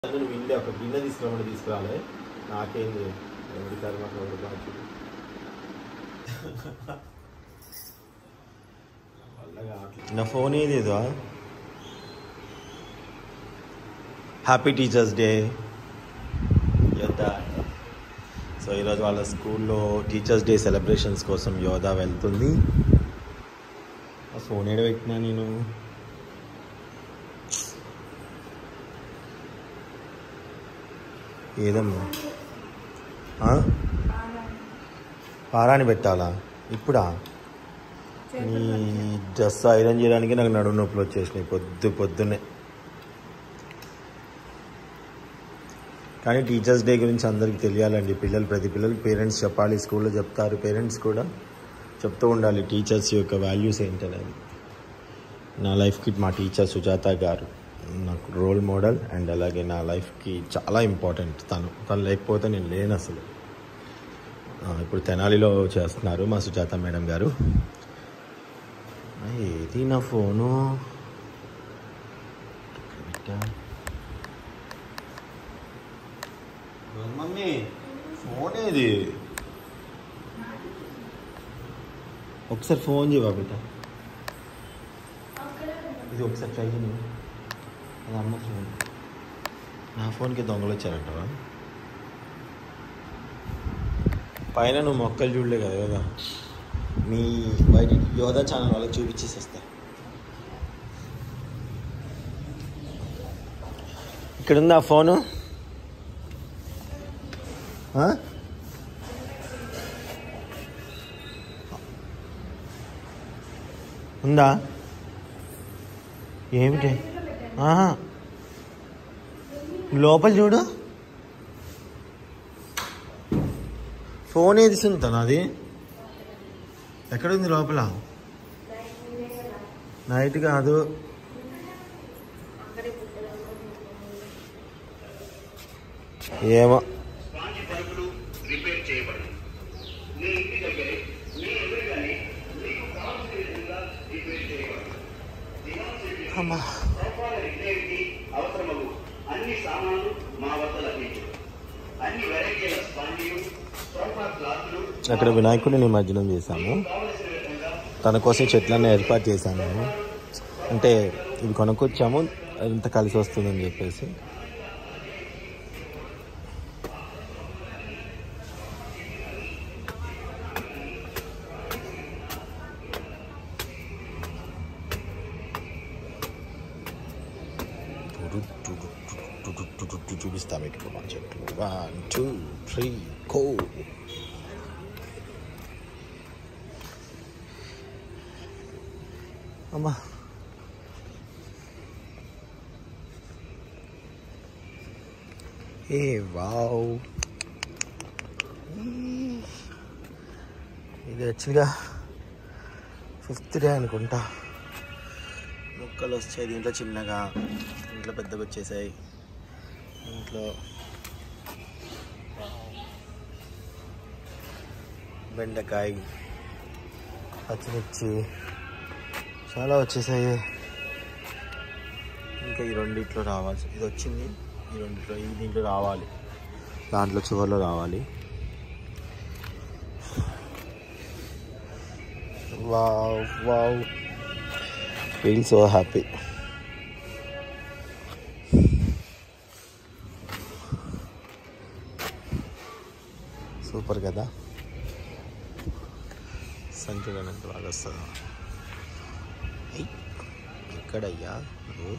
నువ్వు ఇండి ఒక గిన్నె తీసుకురామని తీసుకురాలే నాకేంది ఎవరి కర్మ ఎవరి బాధ్యత నా ఫోన్ ఏది ఇదో happy teachers day Yodha so ఈరోజు వాళ్ళ స్కూల్లో టీచర్స్ డే సెలబ్రేషన్స్ కోసం యోధా వెళ్తుంది ఆ ఫోన్ ఏడ పెట్టినా నేను ఏదమ్మా ఆ? పారాని పెట్టాలా ఇప్పుడా నీ డ్రెస్ ఐరన్ చేయడానికి నాకు నడుము నొప్పులు వచ్చేసినాయి పొద్దు పొద్దున్నే కానీ టీచర్స్ డే గురించి అందరికీ తెలియాలండి పిల్లలు ప్రతి పిల్లలకి పేరెంట్స్ చెప్పాలి స్కూల్లో చెప్తారు పేరెంట్స్ కూడా చెప్తూ ఉండాలి టీచర్స్ యొక్క వాల్యూస్ ఏంటనేది నా లైఫ్కి మా టీచర్ సుజాత గారు నాకు రోల్ మోడల్ అండ్ అలాగే నా లైఫ్కి చాలా ఇంపార్టెంట్ తను తను లేకపోతే నేను లేను అసలు ఆ, ఇప్పుడు తెనాలిలో చేస్తున్నారు మా సుజాత మేడం గారు ఆ, ఏది నా ఫోను ఇక్కడ పెట్టా. మమ్మీ ఫోన్ ఏది ఒకసారి ఫోన్ చేయవా బిడ్డ ఇది ఒకసారి ట్రై చేయండి అది అమ్మ ఫోన్ నా ఫోన్కి దొంగలు వచ్చారంటవా పైన నువ్వు మొక్కలు చూడలే కదా యోగా మీ బయట యోగా ఛానల్ వాళ్ళకి చూపించేసి వస్తా ఇక్కడ ఉందా ఫోను ఆ? ఉందా ఏమిటి ఆహా. లోపల చూడు ఫోన్ ఏది సుంత నాది ఎక్కడుంది లోపల నైట్ కాదు ఏమో స్పాంజ్ పరుపులు రిపేర్ చేయబడను మీ ఇంటి దగ్గరే మీ ఎదురుగానే మీకు కావాల్సిన విధంగా రిపేర్ చేయబడను అమ్మా సోఫాల రిపేర్కి అవసరమగు అన్ని సామాన్లు మా వద్ద లభించు అన్ని వెరైటీల స్పాంజీలు సోఫా క్లాత్లు అక్కడ వినాయకుడిని నిమజ్జనం చేశాము కావలసిన విధంగా తన కోసం చెట్లన్నీ ఏర్పాటు చేశాను నేను అంటే ఇవి కొనుక్కొచ్చాము ఇంత కలిసి వస్తుందని చెప్పేసి చూపిస్తా మీకు మా చెట్లు వన్ టూ త్రీ కో అమ్మా ఏ వావ్ ఇది యాక్చువల్గా ఫిఫ్త్ డే అనుకుంటా మొక్కలు వచ్చాయి దీంట్లో చిన్నగా ఇంట్లో పెద్దగా వచ్చేసాయి ఇంట్లో బెండకాయ పచ్చిమిర్చి చాలా వచ్చేసాయి ఇంకా ఈ రెండిట్లో రావాలి ఇది వచ్చింది ఈ రెండిట్లో ఈ దీంట్లో రావాలి దాంట్లో చివరిలో రావాలి wow wow feel so happy super కదా సంచులను ఎంత బాగా వస్తుందా ఐ, ఎక్కడయ్యా నువ్వు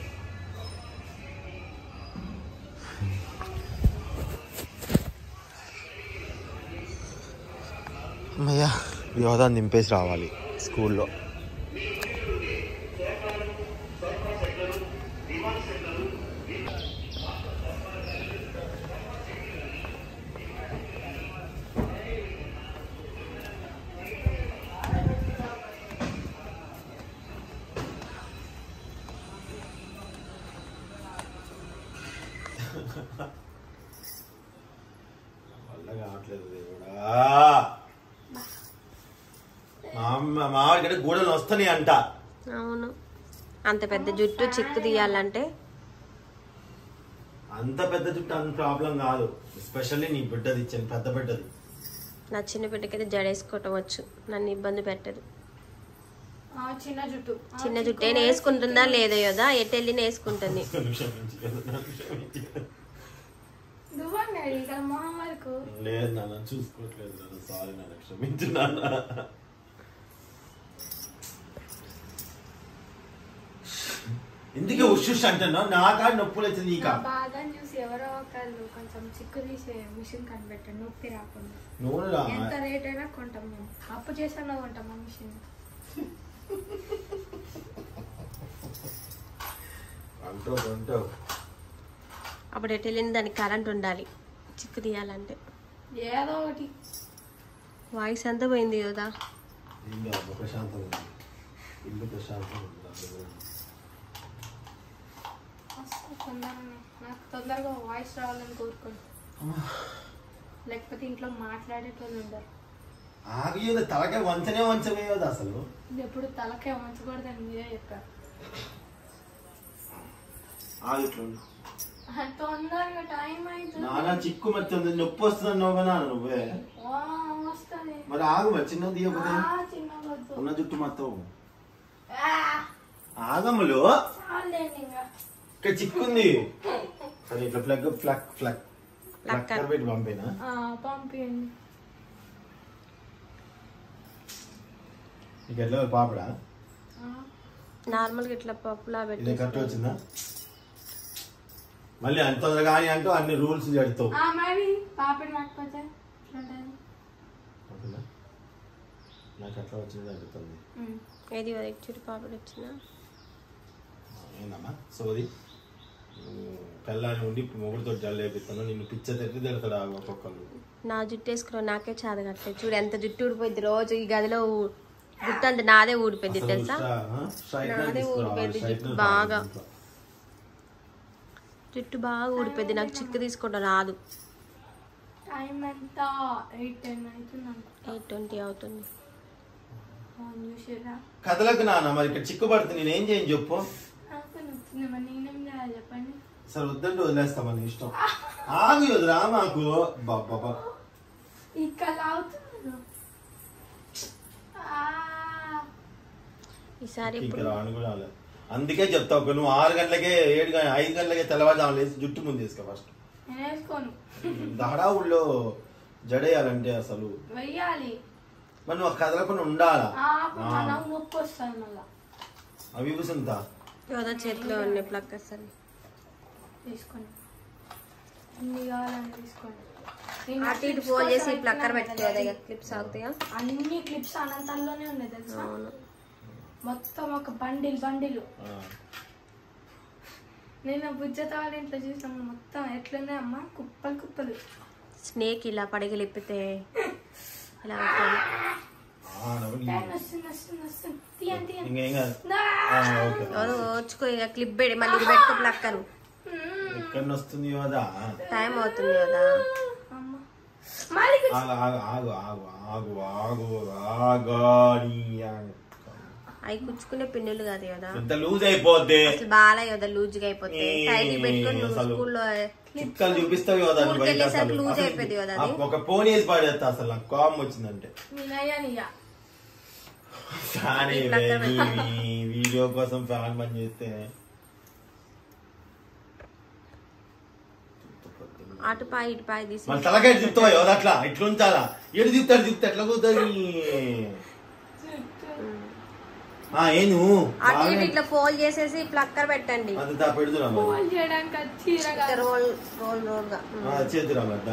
అమ్మయ్యా యోధా నింపేసి రావాలి స్కూల్లో వల్ల కావట్లేదు దేవుడా మా అమ్మ మా ఇక్కడ గూడలు వస్తున్నాయి అంట అవును అంత పెద్ద జుట్టు చిక్కు తీయాలంటే అంత పెద్ద జుట్టు అంత ప్రాబ్లం కాదు ఎస్పెషల్లీ నీ బిడ్డది ఇచ్చాను పెద్ద బిడ్డది నా చిన్న బిడ్డకైతే జడేసుకోవటం వచ్చు నన్ను ఇబ్బంది పెట్టదు ఆ, చిన్న జుట్టు ఆ, చిన్న చిక్కు జుట్టు ఏం వేసుకుంటుందా లేదో కదా ఎటు వెళ్ళినా వేసుకుంటుంది నన్ను క్షమించు కదా, నన్ను క్షమించు కదా. నువ్వండి ఇక్కడ మొహం వరకు లేదు నాన్న చూసుకోవట్లేదు నాన్న సారీ నాన్న క్షమించు నాన్న ఎందుకే ఉషుష్ అంటున్నావు నా కాడ నొప్పులు వచ్చింది నీకా నా బాధని చూసి ఎవరో ఒకళ్ళు కొంచెం చిక్కు తీసే మిషన్ కనిపెట్టండి నొప్పి రాకుండా నూనె రా ఎంత రేట్ అయినా కొంటాం మేము అప్పు చేసానో కొంటాం ఆ మిషన్ అంటావు అంటావు అప్పుడు ఎటు వెళ్ళింది దానికి కరెంట్ ఉండాలి చిక్కు తీయాలంటే ఏదో ఒకటి వాయిస్ అంతా పోయింది కదా ఇల్లు అమ్మ ప్రశాంతంగా ఉంది ఇల్లు ప్రశాంతంగా ఉంది అందులో. వస్తా తొందరనే నాకు తొందరగా వాయిస్ రావాలని కోరుకోండి లేకపోతే ఇంట్లో మాట్లాడేటోళ్ళు ఉండరు ఆగియోది తలకాయ వంచనే వంచవేయదు అసలు ఇది ఎప్పుడు తలకే ఉంచకూడదని మీరే చెప్పారు ఆగి ఇట్లా ఉండు. ఆ, తొందరగా టైం అవుతుంది నాన్న చిక్కు మరి తొందర నొప్పి వస్తుంది అన్నావు కదా నాన్న నువ్వే వా, వస్తది మరి ఆగు మరి చిన్న తీయకపోతే ఆ, చిన్న వద్దు ఉన్న జుట్టు మొత్తం ఆ, ఆగములు చాలండి ఇంకా ఇక్కడ చిక్కుంది సరే ఇట్లా ప్లగ్ ఫ్లక్ ఫ్లక్ ఫ్లక్కర్ పెట్టి పంపేనా ఆ, పంపియండి నీకు ఎట్లా పాపడా ఆ, నార్మల్గా ఇట్లా పప్పులా ఇది పెట్టి కరెక్ట్ వచ్చిందా మళ్ళీ అంత తొందరగా అని అంటూ అన్ని రూల్స్ జడుతావు ఆ, మరి పాపడి రాకపోతే ఎట్లుంటది? ఓకేనా? నాకు అట్లా వచ్చింది అడుగుతుంది ఉమ్. ఏది చిరు పాపడు వచ్చినా ఏందమ్మా సోది పెళ్ళాన్ని ఉండి మొగుడుతో జల్లు వేపిస్తాను నిన్ను పిచ్చ తెట్టి తిడతాడు ఆ ఒక్కొక్కరు నా జుట్టు వేసుకున్న నాకే చాద కట్టలేదు చూడు ఎంత జుట్టు ఊడిపోయింది రోజు ఈ గదిలో ఊ- జుట్టు అంత నాదే ఊడిపోయింది అసలు తెలుసా స్ట్రా- ఆ? స్ట్రైట్నర్ నాదే తీసుకురావాలి. ఊడిపోయింది స్ట్రైట్నర్ జుట్టు బాగా. ఇంట్లో. జుట్టు బాగా ఊడిపోయింది నాకు చిక్కు తీసుకోవడం రాదు టైం ఎంత ఎయిట్ టెన్ అవుతుంది అనుకో ఎయిట్ ట్వంటీ అవుతుంది ఫోన్ చూసిరా కథలకు నాన్న మరి ఇక్కడ చిక్కు పడుతుంది నేను ఏం చేయను చెప్పు నాకు నచ్చింది మరి నేనేం చేయాలి చెప్పండి సరే వద్దంటే వదిలేస్తామని ఇష్టం ఆగు వదిరా మాకు బాబా ఇక్కడ అవుతున్నారు ఆ, ఈసారి ఇక్కడ ఇప్పుడు రాను కూడా రాలేదు. అందుకే చెప్తా ఒక నువ్వు ఆరు గంటలకే ఏడు గంటల ఐదు గంటలకే తెల్లవారుజాము లేసి జుట్టు ముందు తీసుకో ఫస్ట్ నేను వేసుకోను దహడావుల్లో జడేయాలంటే అసలు వెయ్యాలి మరి నువ్వు కదలకుండా ఉండాలా ఆ, ఆ. నాకు నొప్పి వస్తుంది మళ్ళా అవి కూసుంతా యోదా చేతిలో ఉన్నాయి ప్లక్కర్స్ అని తీసుకోండి ఎన్ని కావాలని తీసుకోండి నేను అటు ఇటు clips ఫోల్డ్ చేసి కోసం ప్లక్కర్ పెట్టినా పెట్టుకోవాలి కదా. క్లిప్స్ అవుతాయా అన్ని క్లిప్స్ అనంతాల్లోనే ఉన్నాయి తెలుసా అవును మొత్తం ఒక బండిల్ బండిలు ఆ. నేను బుజ్జత వాళ్ళ ఇంట్లో చూసాను మొత్తం ఎట్లున్నాయి అమ్మా కుప్పలు కుప్పలు స్నేక్ ఇలా పడగలిపితే ఇలా అవుతుంది ఆ, నవ్వు నీ- టైం వస్తుంది వస్తుంది వస్తుంది తీయండి తీయండి ఇంకేం కాదు నా! ఆ, ఓకే యోదా ఓచుకో ఇక క్లిప్ పెడి మళ్ళీ ఇది పెట్టుకో ప్లక్కరు మ్మ్. ఎక్కడ వస్తుంది యోదా టైం అవుతుంది యోదా అమ్మ. మళ్ళీ కూర్చో. ఆగు ఆగు ఆగు ఆగు ఆగు ఆగు ఆగాని అవి కుచ్చుకునే పిన్నులు కాదు యోదా ఎంత లూజ్ అయిపోద్ది అసలు బాగా యోదా లూజ్గా అయిపోతాయి ఏ, టైట్ పెట్టుకొని నువ్వు అసలు. స్కూల్లో చిక్కలు చూపిస్తావు కదా స్కూల్కి వెళ్ళేసరికి లూజ్ అయిపోయింది కదా అది. ఒక ఫోన్ వేసి పాడేస్తా అసలు నాకు కోపం వచ్చిందంటే నేనయ్యానియ్య. కానీ ఈ పక్కన ఈ వీడియో కోసం ఫ్యాన్ బంద్ చేస్తే అటు పాయి ఇటు పాయి తీసి మన తలకాయ తిప్పుతావా యోధ అట్లా ఇట్లా ఉంచాలా ఏడు తిప్పుతాడు తిప్పుతా ఎట్లా కుదురుతుంది ఆ ఏ నువ్వు అటు ఇటు ఇట్లా ఫోల్డ్ చేసేసి ప్లక్కర్ పెట్టండి అంత పెడుతున్నా ఫోన్ చేయడానికి అది చీర ఇట్లా కాదు. రోల్ రోల్ రోల్ గా చేతురా మద్దా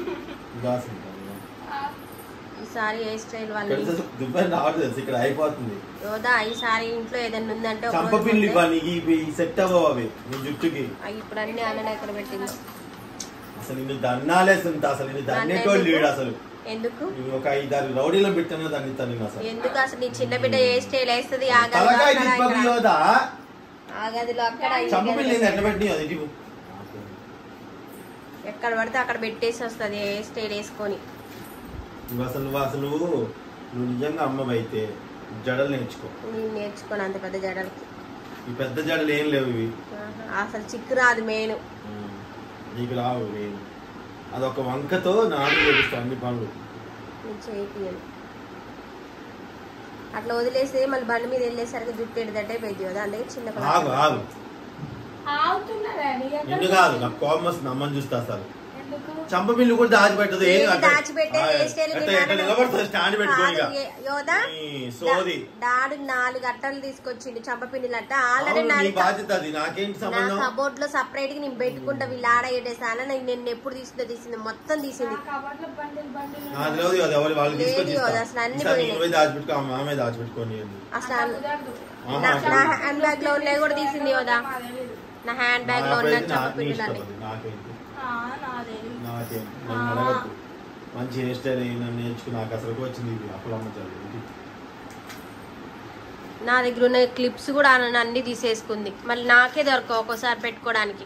ఈసారి హెయిర్ స్టైల్ వాళ్ళు దుబ్బాయి రావట్లేదు తెలుసు ఇక్కడ అయిపోతుంది యోదా ఈసారి ఇంట్లో ఏదైనా ఉందంటే ఒక రోజు చంపపిల్లి ముందే- ఇవ్వ నీకు ఇవి సెట్ అవ్వవు అవి నీ జుట్టుకి అవి ఇప్పుడు అన్ని అన్న ఎక్కడ పెట్టింది అసలు నిన్ను దన్నాలేస్తుంట అసలు నిన్ను దన్నేటోళ్ళు లేడు అసలు ఎందుకు నువ్వు ఒక ఐదారు రౌడీలో పెట్టాను దాన్ని తను అసలు ఎందుకు అసలు నీ చిన్న బిడ్డ హెయిర్ స్టైల్ వేస్తుంది ఆ గదిలో తలకాయ అక్కడ, తిప్పకు ఇక్కడ. యోదా ఆ గదిలో అక్కడ ఈ చంపపిల్లి గదిలో ఎట్లా పెట్టి అది ఇటు. ఎక్కడ పడితే అక్కడ పెట్టేసి వస్తుంది హెయిర్ స్టైల్ వేసుకొని నువ్వు అసలు నువ్వు అసలు నువ్వు నిజంగా అమ్మవి అయితే జడలు నేర్చుకో నేను నేర్చుకోను అంత పెద్ద జడలకి ఈ పెద్ద జడలు ఏం లేవు ఇవి ఆహా, అసలు చిక్కు రాదు మెయిన్ నీకు రావు నేను అదొక వంకతో నాడు చేపిస్తాను అన్ని పనులు నేను చేయిపోయాను అట్లా వదిలేసి మళ్ళీ బండి మీద వెళ్ళేసరికి జుట్టు ఎడదట్టే పెద్ద కదా అంటే చిన్న పిల్ల. ఆగు ఆగు ఆగుతున్నా డాడీ ఎక్కడ నిన్ను కాదు నాకు కోపం వస్తుంది అమ్మని చూస్తా అసలు ఎందుకు చంప బిల్లు కూడా దాచిపెట్టదు ఏం ఏది అట్లా- దాచిపెట్టే ఆ, ఏ స్టైల్ అట్లా నీ ఎట్లా నాన్న- నిలబడుతుంది స్టాండ్ పెట్టుకొని ఇక. కాదు, ఏ- యోదా ఈ సోది డాడు నాలుగు అట్టలు తీసుకొచ్చిండు చంపపిండిలు అట్ట ఆల్రెడీ అవును, నీ నాది బాధ్యత అది నాకేంటి నా సంబంధం కబోర్డ్ లో సపరేట్ గా నేను పెట్టుకుంటా వీళ్ళు ఆడ పెట్టేసాను నేను నిన్న ఎప్పుడు తీసిందో తీసింది మొత్తం తీసింది నా కబర్లో బండిల్ బండిల్ నాది లేదు అది ఎవరు వాళ్ళు లేదు, తీసుకొచ్చి ఇస్తా. అది అసలు అన్ని ఈసారి పోయినాయి. నువ్వే దాచిపెట్టుకో ఆమె ఆమె దాచిపెట్టుకొని అసలు అట్లా అన్- కుదరదు. ఆహా, నా- అట్లా నా ఉంది. హ్యాండ్ బ్యాగ్ లో ఉన్నాయి కూడా తీసింది యోదా మా తెలీదు. నా హ్యాండ్ బ్యాగ్ లో ఉన్న నాకైతే నా- నీ చంపపిండిలు ఇష్టం అన్ని అది, నాకేంటి ఆ, నా తెలీదు. నాకేం నన్ను ఆ. అడగద్దు మంచి హెయిర్ స్టైల్ నన్ను నేర్చుకుని నాకు అసలు వచ్చింది ఇది అప్పుడమ్మ చదువు నా దగ్గర ఉన్న క్లిప్స్ కూడా ఆమె అన్ని తీసేసుకుంది మళ్ళీ నాకే దొరకవు ఒక్కోసారి పెట్టుకోవడానికి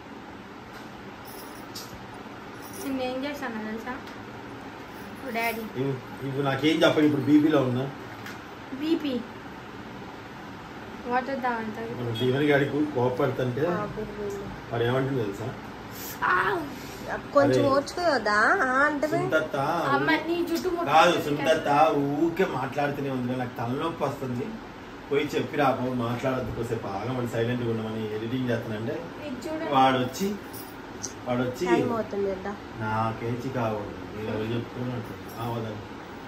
నిన్న ఏం చేశాను తెలుసా డాడీ ఇవ్వు- ఇవ్వు నాకేం చెప్పండి ఇప్పుడు బీపీలో ఉన్నా బీపీ వాటర్ తాగంటారు ఇప్పుడు జీవన్ గాడికి కోపడుతుంటే వాడు ఏమంటుంది తెలుసా కొంచెం అరే. ఓర్చుకోదా అంటే సుందత్త అమ్మ నీ జుట్టు ముట్టు కాదు సుందత్త ఊకే మాట్లాడుతూనే ఉంది నాకు తలనొప్పి వస్తుంది పోయి చెప్పి రా బాబు మాట్లాడద్దు కొద్దిసేపు ఆగమని సైలెంట్గా ఉండమని ఎడిటింగ్ చేస్తానంటే ఇది చూడు వాడు వచ్చి వాడు వచ్చి టైం అవుతుంది కదా నాకేంచి కావద్దు నేను ఎవరు చెప్పుకున్నట్టు అవదని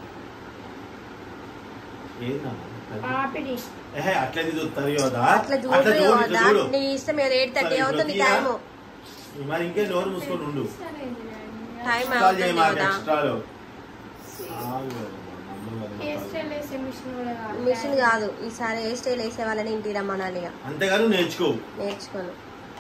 ఏందమ్మా ఆపిడి ఏహే అట్లా చూస్తారు యోదా అట్లా చూడు చూడు, ఇట్లా యోదా చూడు. నీ ఇష్టం ఏదో ఎయిట్ థర్టీ సరే, అవుతుంది ఇప్పుడు టైము మరి ఇంకే నోరు మూసుకొని ఉండు సరే డాడీ. టైం కాల్ అవుతుంది చేయి మాకు యోదా ఎక్స్ట్రాలో ఆగు యోదా, నమ్మను కదా హెయిర్ కాదు. స్టైల్ వేసే మిషన్ కూడా కాదు. మిషన్ కాదు ఈసారి ఏ స్టైల్ వేసే వాళ్ళని ఇంటికి రమ్మనాలి ఇక అంతేగాని నేర్చుకో నేర్చుకోను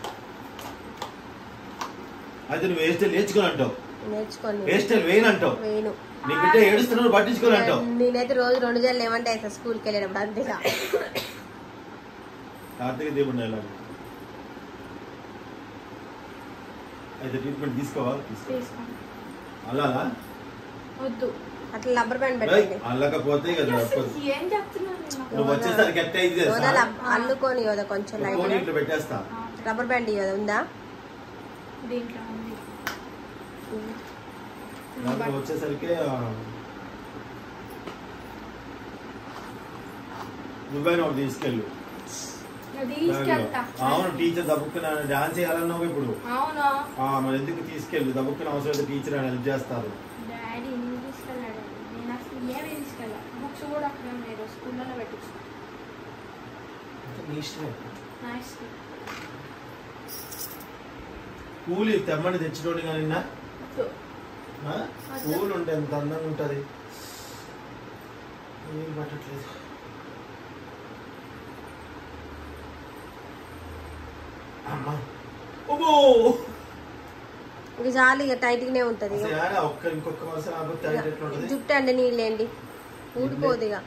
అయితే నువ్వు వేస్తే నేర్చుకొని అంటావు నేర్చుకోను వేస్తే వేయనంటావు వేను నీ బిడ్డ ఏడుస్తున్నావు పట్టించుకొని అంటావు నేనైతే రోజు రెండు జల్లు ఏమంటే వేస్తా స్కూల్కి వెళ్ళినప్పుడు అంతేగా కార్తీక దేవుడు ఎలా అయితే ట్రీట్మెంట్ తీసుకోవాలి తీసుకో తీసుకోండి. అలా వద్దు అట్లా రబ్బర్ బ్యాండ్ పెట్టండి అల్లకపోతే ఇక తప్పదు. ఏం చెప్తున్నాను నేను? నువ్వు వచ్చేసరికి ఎట్ట అయింది యోదా తెలుసా? లబ్- అల్లుకొని యోదా కొంచెం ఫోన్ లైట్ ఇట్లా పెట్టేస్తా ఆ, రబ్బర్ బ్యాండ్ యోదా ఉందా దీంట్లో ఉంది దాంట్లో వచ్చేసరికి ఆ, నువ్వైనా ఒకటి తీసుకెళ్ళు అది తీసుకెళ్తా అవును టీచర్ దబ్బుక్కున డాన్స్ చేయాలన్నావు ఇప్పుడు అవును ఆ, మరి ఎందుకు తీసుకెళ్ళు దబ్బుక్కున అవసరం అయితే టీచర్ అని హెల్ప్ చేస్తారు డాడీ నేను తీసుకెళ్ళాడు నేను అసలు ఏమీ తీసుకెళ్ళా బుక్స్ కూడా అక్కడ లేదు స్కూల్లో పెట్టించు నీ ఇష్టమే నా ఇష్టం కూలి తెమ్మని తెచ్చినోడి కానీ నిన్న వద్దు. ఆ? పూలు ఉంటే ఎంత అందంగా ఉంటుంది ఏం పట్టట్లేదు అమ్మా ఓమో ఇది చాలు ఇక టైట్ గానే ఉంటది ఇక. అసలు ఏడా ఒక్క ఇంకొక వరుస రాకపోతే టైట్ ఎట్లా ఉంటుంది జుట్టు అంటే నీళ్ళేండి ఊడిపోదు ఇక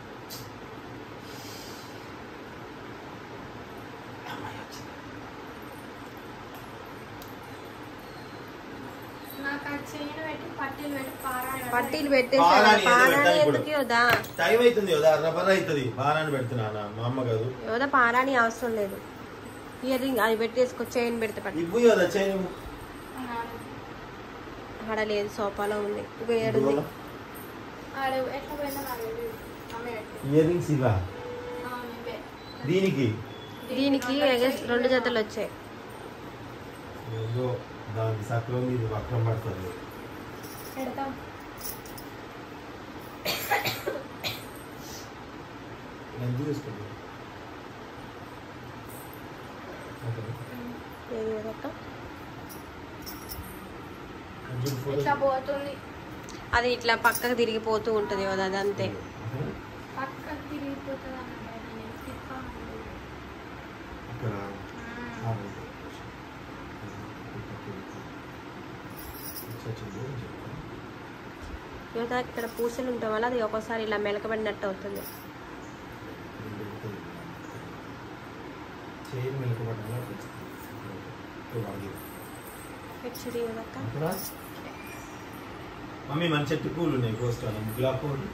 నాకు ఆ చైన్ పెట్టి పట్టీలు పెట్టి పారాడు పట్టీలు పారాని పెట్టేసారు ఏదో పారాని పెట్టాలి ఇప్పుడు. ఎందుకు యోదా టైం అవుతుంది కదా రబ్బర్ అవుతుంది బాగానే పెడుతున్నా మా అమ్మ కాదు యోదా పారాని అవసరం లేదు ఇయర్ రింగ్ అది పెట్టేసుకో చైన్ పెడితే పట్టు ఇవ్వు కదా చేయను ఆడ లేదు సోఫాలో ఉంది ఇక ఏడుంది ఆడ ఎట్లా పోయినా నాకు తెలియదు ఆమె పెట్టి ఇయర్ రింగ్స్ ఇవా అవును ఇవే దీనికి దీనికి ఎగస్- రెండు జతలు వచ్చాయి ఏదో దానికి సక్రం ఇది వక్రం పడుతుంది పెడతాం ఎంత తీసుకుంటాం ఏది యోదక్క? ఇట్లా పోతుంది అది ఇట్లా పక్కకు తిరిగిపోతూ ఉంటుంది కదా అది అంతే పక్కకి తిరిగిపోతుంది అన్నమాట నేను తిప్పాను ఇక్కడ యువత ఇక్కడ పూసలు ఉండటం వల్ల అది ఒక్కోసారి ఇలా మెలకబడినట్టు అవుతుంది చైన్ మెలకబడ్డా హెచ్డి యువతక్క మమ్మీ మన చెట్టు పూలు ఉన్నాయి కోస్తాను గులాబ్ పూలు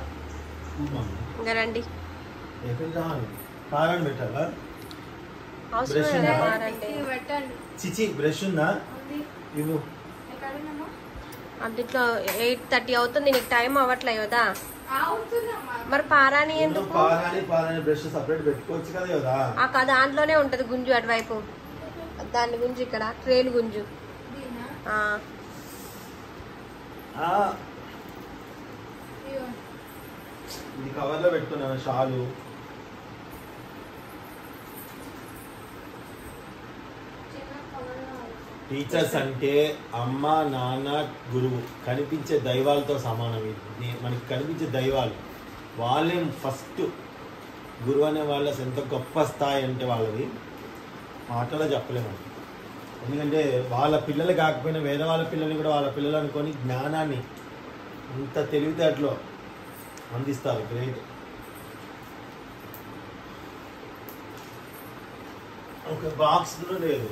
పూలు మమ్మీ ఇంకా రండి ఎక్కడ రావాలి పారాన్ని పెట్టాలా అవసరం Brush లేదా ఉందా? వారంటే ఇది పెట్టండి చిచి బ్రష్ ఉందా ఉంది ఇవ్వు ఎక్కడున్నామా అందుట్లో ఎయిట్ థర్టీ అవుతుంది నీకు టైం అవ్వట్లేదు కదా అవుతుందమ్మా మరి పారాని ఎందుకు ఎందుకు పారాని పారాని బ్రష్ సపరేట్ పెట్టుకోవచ్చు కదా కదా ఆ కథ దాంట్లోనే ఉంటది గుంజు అటువైపు దాని గుంజు ఇక్కడ ట్రైన్ గుంజు దీనా ఆ, ఆ, ఇదిగో. ఇది కవర్ లో పెట్టుకున్నాను షాలు చిన్న కవర్లో టీచర్స్ అంటే అమ్మ నాన్న గురువు కనిపించే దైవాలతో సమానం ఇది మనకి కనిపించే దైవాలు వాళ్ళే ఫస్ట్ గురువు అనే వాళ్ళ ఎంత గొప్ప స్థాయి అంటే వాళ్ళది మాటలో చెప్పలేము అది. ఎందుకంటే వాళ్ళ పిల్లలు కాకపోయినా వేరే వాళ్ళ పిల్లల్ని కూడా వాళ్ళ పిల్లలు అనుకొని జ్ఞానాన్ని అంత తెలివితేటలో అందిస్తారు గ్రేట్ ఒక బాక్స్ కూడా లేదు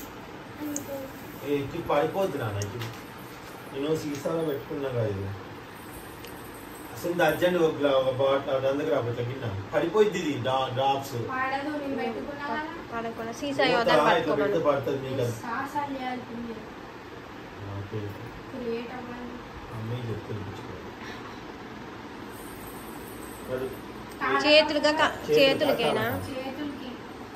ఎక్కి పడిపోద్ది నాన్న ఇది నేను సీసాలో పెట్టుకున్నా కదా ఇది అసలు ఇంత అర్జెంట్ ఒక గ్లా- ఒక బాటిల్ అదందుకు రాబోతే గిన్నె పడిపోద్ది ఇది డ్రా- డ్రాప్స్ వాడదు నేను పెట్టుకున్నా కదా పడకుండా సీసా మూత యోధన ఇట్లా పెడితే పట్టుకోమను పడుతుంది మీకు అది. సాసాలు చేయాల్సింది ఓకే. క్రియేట్ అవ్వాలి అమ్మాయి చెప్తే వినిపించుకోవాలి. మరి చేతులుగా క- చేతులకేనా చేతులకి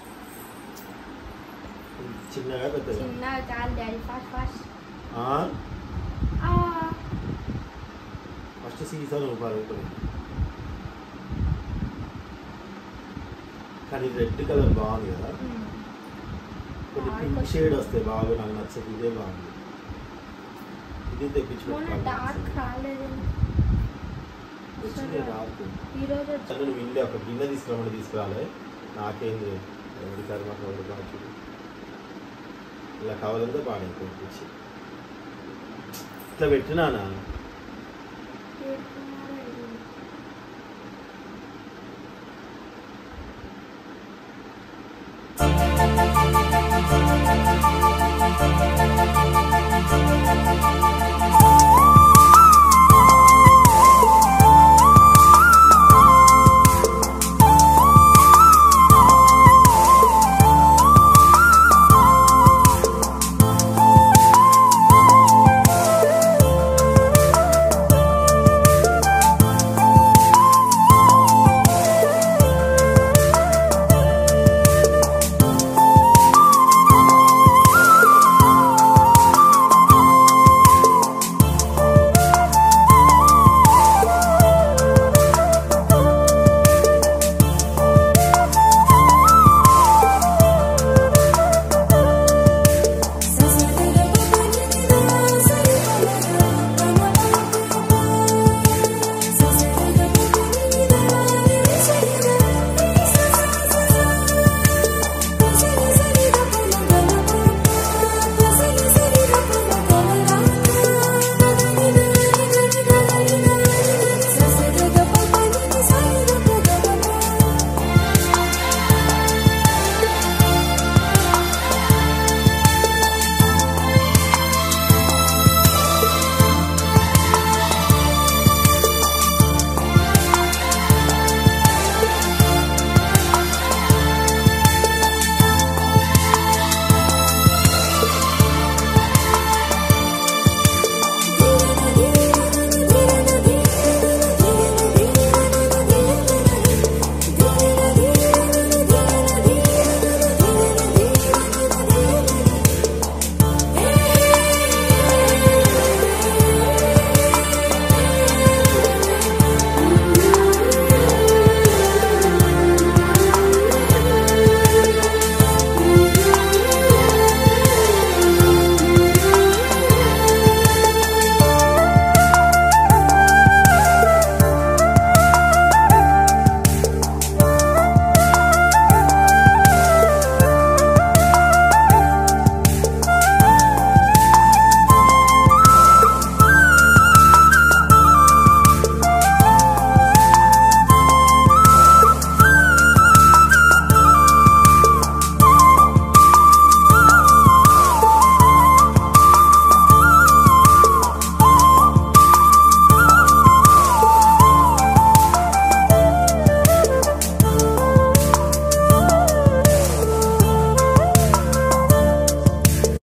చిన్నగా పెద్దగా చిన్న చాలు డాడీ ఫాస్ట్ ఫాస్ట్ ఫస్ట్ సీసాలు పడుతుంది కానీ రెడ్ కలర్ బాగుంది కదా కొన్ని పింక్ షేడ్ వస్తాయి బాగా నాకు నచ్చదు ఇదే బాగుంది ఇది తెప్పించి మొన్న డార్క్ రాలేదు వచ్చిందే రాకు ఈరోజు అసలు నువ్వు ఇల్లే ఒక గిన్నె తీసుకురామని తీసుకురాలే నాకేం లేదు ఎవరి కర్మ ఎవరి కాచు ఇలా కావాలంటే బాగా పంపించి ఇట్లా పెట్టినానా వచ్చి